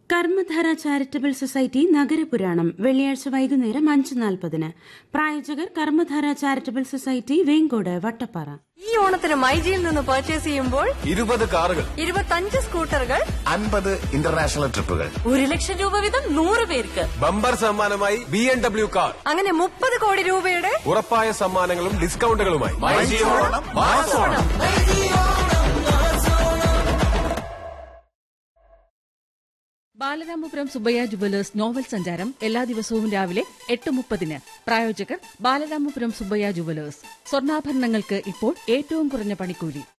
കർമ്മധാര charitable society നഗരപുരാണം വെള്ളിയാഴ്ച വൈകുന്നേരം അഞ്ച് നാൽപ്പതിന് പ്രായോജകർ കർമ്മധാര ചാരിറ്റബിൾ സൊസൈറ്റി വേങ്കോട് വട്ടപ്പാറ ഈ ഓണത്തിന് മൈജിയിൽ നിന്ന് പർച്ചേസ് ചെയ്യുമ്പോൾ ഇരുപത് കാറുകൾ ഇരുപത്തഞ്ച് സ്കൂട്ടറുകൾ അൻപത് ഇന്റർനാഷണൽ ട്രിപ്പുകൾ ഒരു ലക്ഷം രൂപ വീതം നൂറ് പേർക്ക് ബമ്പർ സമ്മാനമായി ബി എം ഡബ്ല്യു കാർ അങ്ങനെ മുപ്പത് കോടി രൂപയുടെ ഉറപ്പായ സമ്മാനങ്ങളും ഡിസ്കൗണ്ടുകളുമായി ബാലരാമപുരം സുബയ്യ ജുവലേഴ്സ് നോവൽ സഞ്ചാരം എല്ലാ ദിവസവും രാവിലെ എട്ട് മുപ്പതിന് പ്രായോജകർ ബാലരാമപുരം സുബയ്യ ജുവലേഴ്സ് സ്വർണ്ണാഭരണങ്ങൾക്ക് ഇപ്പോൾ ഏറ്റവും കുറഞ്ഞ പണിക്കൂലി